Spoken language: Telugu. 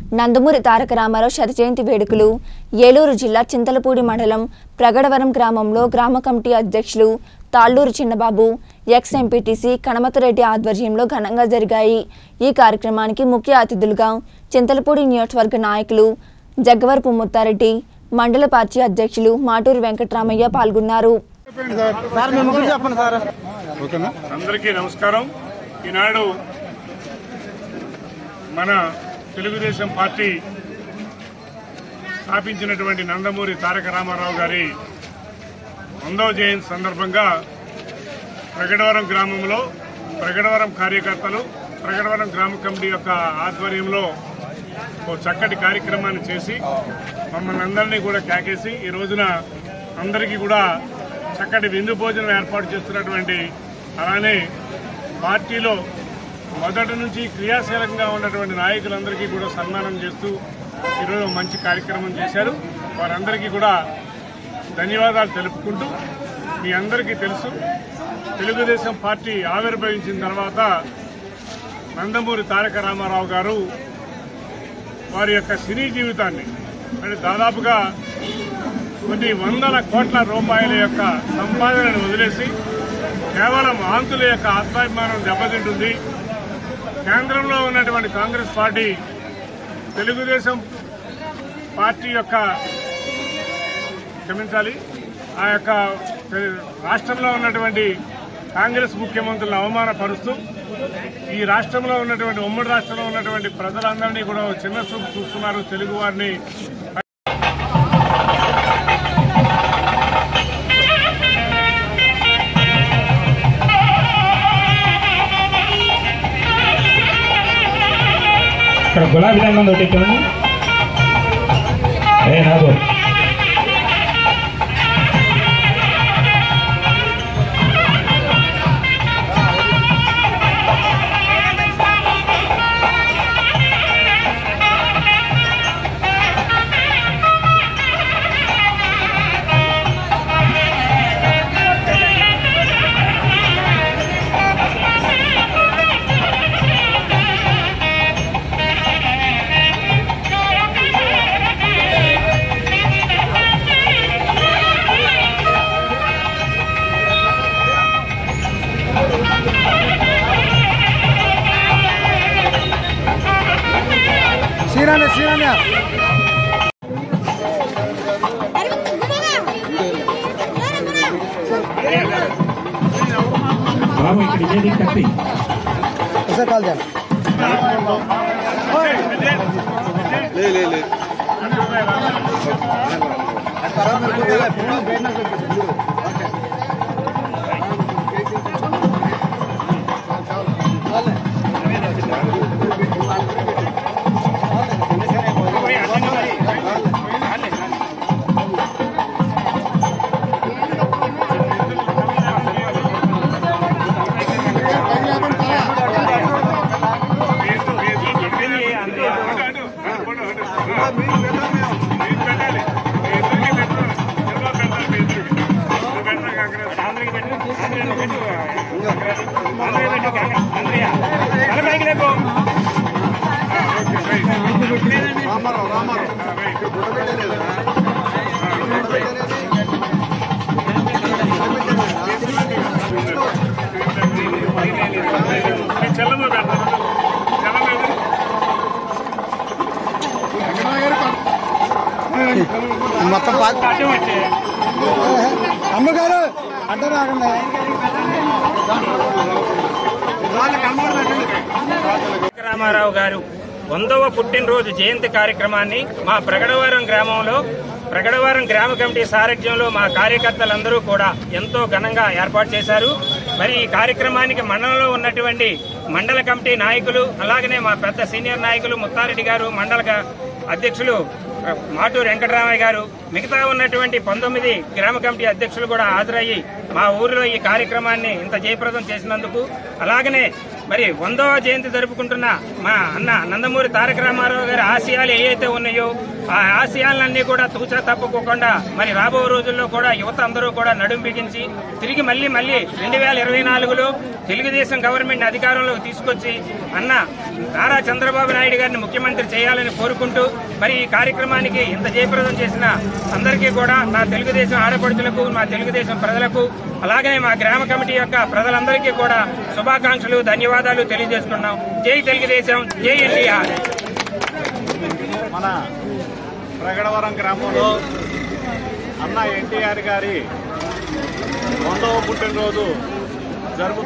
నందమూరి తారక రామారావు శత జయంతి వేడుకలు ఏలూరు జిల్లా చింతలపూడి మండలం ప్రగడవరం గ్రామంలో గ్రామ కమిటీ అధ్యక్షులు తాళ్లూరు చిన్నబాబు ఎక్స్ ఎంపీటీసీ కణమతిరెడ్డి ఆధ్వర్యంలో ఘనంగా జరిగాయి ఈ కార్యక్రమానికి ముఖ్య అతిథులుగా చింతలపూడి నియోజకవర్గ నాయకులు జగ్గవరపు ముత్తారెడ్డి మండల పార్టీ అధ్యక్షులు మాటూరి వెంకట్రామయ్య పాల్గొన్నారు సార్ మీ ముగ్గురు చెప్పండి సార్ ఓకేనా అందరికీ నమస్కారం ఈనాడు మన తెలుగుదేశం పార్టీ స్థాపించినటువంటి నందమూరి తారక రామారావు గారి వందవ జయంతి సందర్భంగా ప్రగడవరం గ్రామంలో ప్రగడవరం కార్యకర్తలు ప్రగడవరం గ్రామ కమిటీ యొక్క ఆధ్వర్యంలో ఓ చక్కటి కార్యక్రమాన్ని చేసి మమ్మల్ని అందరినీ కూడా కేకేసి ఈ రోజున అందరికీ కూడా చక్కటి విందు భోజనం ఏర్పాటు చేస్తున్నటువంటి అలానే పార్టీలో మొదటి నుంచి క్రియాశీలకంగా ఉన్నటువంటి నాయకులందరికీ కూడా సన్మానం చేస్తూ ఈరోజు మంచి కార్యక్రమం చేశారు వారందరికీ కూడా ధన్యవాదాలు తెలుపుకుంటూ మీ అందరికీ తెలుసు తెలుగుదేశం పార్టీ ఆవిర్భవించిన తర్వాత నందమూరి తారక రామారావు గారు వారి యొక్క సినీ జీవితాన్ని అంటే దాదాపుగా కొన్ని వందల కోట్ల రూపాయల యొక్క సంపాదనను వదిలేసి కేవలం ఆంతుల యొక్క ఆత్మాభిమానం దెబ్బతింటుంది కేంద్రంలో ఉన్నటువంటి కాంగ్రెస్ పార్టీ తెలుగుదేశం పార్టీ యొక్క క్షమించాలి ఆ యొక్క రాష్ట్రంలో ఉన్నటువంటి కాంగ్రెస్ ముఖ్యమంత్రులను అవమానపరుస్తూ ఈ రాష్ట్రంలో ఉన్నటువంటి ఉమ్మడి రాష్ట్రంలో ఉన్నటువంటి ప్రజలందరినీ కూడా ఓ చిన్న చూపు చూస్తున్నారు తెలుగు వారిని ఇక్కడ గులాబీ దండం ఒకటి చూడండి ఏ నాకు శ్రీరాణి శ్రీరాణి బాబు ఇక్కడ ఇదేది కత్తి ఒకసారి కాల్ చేయండి చెల్లమ్మ పెడతాను చెల్లమ్మ ఎదురు. మొత్తం అమ్మగారు అంటే రాకండి రామారావు గారు వందవ పుట్టినరోజు జయంతి కార్యక్రమాన్ని మా ప్రగడవరం గ్రామంలో ప్రగడవరం గ్రామ కమిటీ సారథ్యంలో మా కార్యకర్తలందరూ కూడా ఎంతో ఘనంగా ఏర్పాటు చేశారు మరి ఈ కార్యక్రమానికి మండలంలో ఉన్నటువంటి మండల కమిటీ నాయకులు అలాగనే మా పెద్ద సీనియర్ నాయకులు ముత్తారెడ్డి గారు మండల గా- అధ్యక్షులు మాటూరు వెంకటరామయ్య గారు మిగతా ఉన్నటువంటి పంతొమ్మిది గ్రామ కమిటీ అధ్యక్షులు కూడా హాజరయ్యి మా ఊరిలో ఈ కార్యక్రమాన్ని ఇంత జయప్రదం చేసినందుకు అలాగనే మరి వందవ జయంతి జరుపుకుంటున్న మా అన్న నందమూరి తారక రామారావు గారి ఆశయాలు ఏవైతే ఉన్నాయో ఆ ఆశయాలన్నీ కూడా తూచా తప్పుకోకుండా మరి రాబో రోజుల్లో కూడా యువత అందరూ కూడా నడుం బిగించి తిరిగి మళ్ళీ మళ్ళీ రెండు వేల ఇరవై నాలుగులో తెలుగుదేశం గవర్నమెంట్ అధికారంలోకి తీసుకొచ్చి అన్న నారా చంద్రబాబు నాయుడు గారిని ముఖ్యమంత్రి చేయాలని కోరుకుంటూ మరి ఈ కార్యక్రమానికి ఇంత జయప్రదం చేసిన అందరికీ కూడా నా తెలుగుదేశం ఆడపడుచులకు మా తెలుగుదేశం ప్రజలకు అలాగే మా గ్రామ కమిటీ యొక్క ప్రజలందరికీ కూడా శుభాకాంక్షలు ధన్యవాదాలు తెలియజేసుకున్నాం జై తెలుగుదేశం జై ఎన్టీఆర్ మన ప్రగడవరం గ్రామంలో అన్న ఎన్టీఆర్ గారి వందవ పుట్టినరోజు జరుపు